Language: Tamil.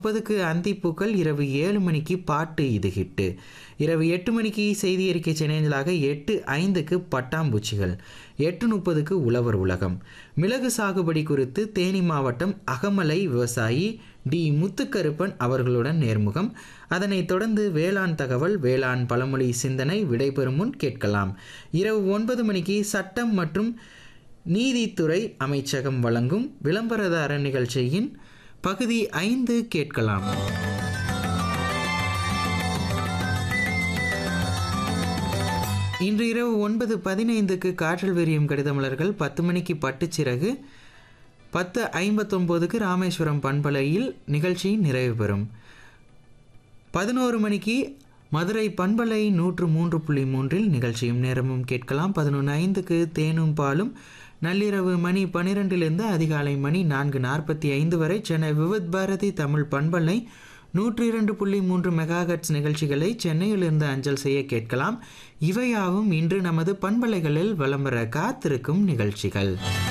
முப்பதுக்கு அந்திப்பூக்கள் இரவு ஏழு மணிக்கு பாட்டு இது ஹிட்டு இரவு எட்டு மணிக்கு செய்தி அறிக்கை சேனலாக எட்டு ஐந்துக்கு பட்டாம்பூச்சிகள் எட்டு முப்பதுக்கு உழவர் உலகம் மிளகு சாகுபடி குறித்து தேனி மாவட்டம் அகமலை விவசாயி டி முத்துக்கருப்பன் அவர்களுடன் நேர்முகம் அதனைத் தொடர்ந்து வேளாண் தகவல் வேளாண் பழமொழி சிந்தனை விடைபெறும் முன் கேட்கலாம் இரவு ஒன்பது மணிக்கு சட்டம் மற்றும் நீதித்துறை அமைச்சகம் வழங்கும் விளம்பரதார நிகழ்ச்சியின் பகுதி ஐந்து கேட்கலாம் இன்று இரவு ஒன்பது பதினைந்துக்கு காற்றில் விரியும் கடிதமலர்கள் பத்து மணிக்கு பட்டுச்சிறகு பத்து ஐம்பத்தொம்போதுக்கு ராமேஸ்வரம் பண்பலையில் நிகழ்ச்சி நிறைவு பெறும் பதினோரு மணிக்கு மதுரை பண்பலை நூற்று மூன்று புள்ளி மூன்றில் நிகழ்ச்சியும் நேரமும் கேட்கலாம் பதினொன்று ஐந்துக்கு தேனும் பாலும் நள்ளிரவு மணி பன்னிரெண்டிலிருந்து அதிகாலை மணி நான்கு நாற்பத்தி ஐந்து வரை சென்னை விவித் பாரதி தமிழ் பண்பலை நூற்றி இரண்டு புள்ளி மூன்று மெகாஹட்ஸ் நிகழ்ச்சிகளை சென்னையிலிருந்து அஞ்சல் செய்ய கேட்கலாம் இவையாவும் இன்று நமது பண்பலைகளில் வலம் வர காத்திருக்கும் நிகழ்ச்சிகள்